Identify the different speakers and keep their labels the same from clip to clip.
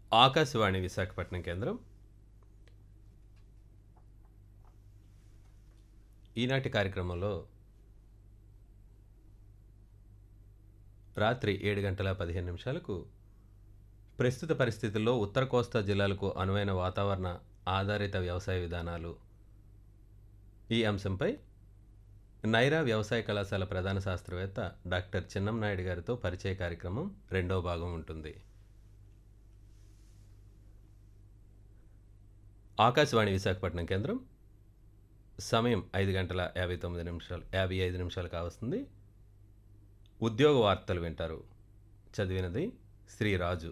Speaker 1: ఆకాశవాణి విశాఖపట్నం కేంద్రం ఈనాటి కార్యక్రమంలో రాత్రి ఏడు గంటల పదిహేను నిమిషాలకు ప్రస్తుత పరిస్థితుల్లో ఉత్తర కోస్తా జిల్లాలకు అనువైన వాతావరణ ఆధారిత వ్యవసాయ విధానాలు ఈ అంశంపై నైరా వ్యవసాయ కళాశాల ప్రధాన శాస్త్రవేత్త డాక్టర్ చిన్నం నాయుడు గారితో పరిచయ కార్యక్రమం రెండో భాగం ఉంటుంది ఆకాశవాణి విశాఖపట్నం కేంద్రం సమయం ఐదు గంటల యాభై తొమ్మిది నిమిషాలు యాభై ఐదు నిమిషాలు కావస్తుంది ఉద్యోగ వార్తలు వింటారు చదివినది శ్రీ రాజు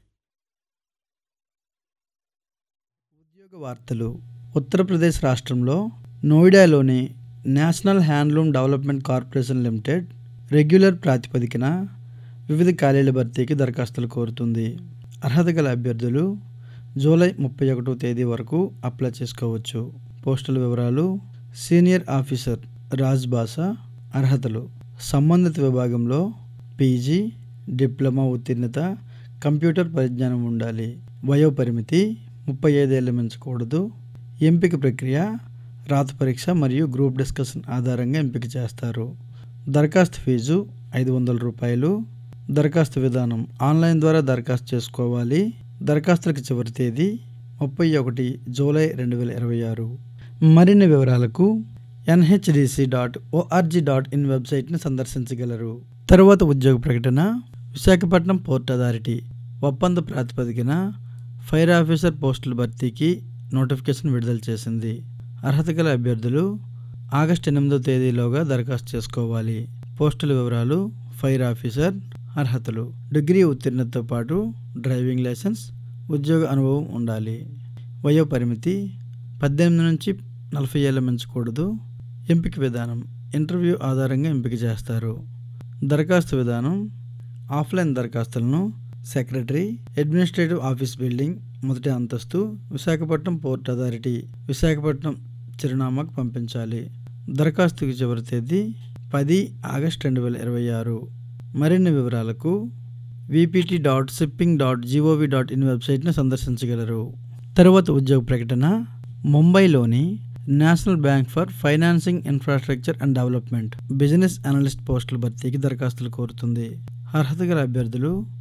Speaker 2: ఉద్యోగ వార్తలు ఉత్తరప్రదేశ్ రాష్ట్రంలో నోయిడాలోని national handloom development corporation limited regular ప్రాతిపదికన వివిధ ఖాళీల భర్తీకి దరఖాస్తులు కోరుతుంది అర్హత గల అభ్యర్థులు జూలై ముప్పై ఒకటో తేదీ వరకు అప్లై చేసుకోవచ్చు పోస్టుల వివరాలు సీనియర్ ఆఫీసర్ రాజ్ భాషా అర్హతలు సంబంధిత విభాగంలో పీజీ డిప్లొమా ఉత్తీర్ణత కంప్యూటర్ పరిజ్ఞానం ఉండాలి వయో పరిమితి ముప్పై ఐదేళ్ళు మించకూడదు ఎంపిక ప్రక్రియ రాత పరీక్ష మరియు గ్రూప్ డిస్కషన్ ఆధారంగా ఎంపిక చేస్తారు దరఖాస్తు ఫీజు ఐదు వందల రూపాయలు దరఖాస్తు విధానం ఆన్లైన్ ద్వారా దరఖాస్తు చేసుకోవాలి దరఖాస్తులకు చివరి తేదీ ముప్పై ఒకటి జూలై రెండు వేల ఇరవై ఆరు మరిన్ని వివరాలకు NHDC dot org dot in వెబ్సైట్ని సందర్శించగలరు తరువాత ఉద్యోగ ప్రకటన విశాఖపట్నం పోర్ట్ అథారిటీ ఒప్పంద ప్రాతిపదికన ఫైర్ ఆఫీసర్ పోస్టుల భర్తీకి నోటిఫికేషన్ విడుదల చేసింది అర్హత గల అభ్యర్థులు ఆగస్టు ఎనిమిదో తేదీలోగా దరఖాస్తు చేసుకోవాలి పోస్టుల వివరాలు ఫైర్ ఆఫీసర్ అర్హతలు డిగ్రీ ఉత్తీర్ణతతో పాటు డ్రైవింగ్ లైసెన్స్ ఉద్యోగ అనుభవం ఉండాలి వయో పరిమితి పద్దెనిమిది నుంచి నలభై ఏళ్ళ మించకూడదు ఎంపిక విధానం ఇంటర్వ్యూ ఆధారంగా ఎంపిక చేస్తారు దరఖాస్తు విధానం ఆఫ్లైన్ దరఖాస్తులను సెక్రటరీ అడ్మినిస్ట్రేటివ్ ఆఫీస్ బిల్డింగ్ మొదటి అంతస్తు విశాఖపట్నం పోర్ట్ అథారిటీ విశాఖపట్నం చిరునామాకు పంపించాలి దరఖాస్తుకి చివరి తేదీ పది ఆగస్ట్ రెండు వేల ఇరవై ఆరు మరిన్ని వివరాలకు VPT dot shipping dot gov dot in వెబ్సైట్ను సందర్శించగలరు తరువాత ఉద్యోగ ప్రకటన ముంబైలోని national bank for financing infrastructure and development business analyst పోస్టుల భర్తీకి దరఖాస్తులు కోరుతుంది అర్హత గల అభ్యర్థులు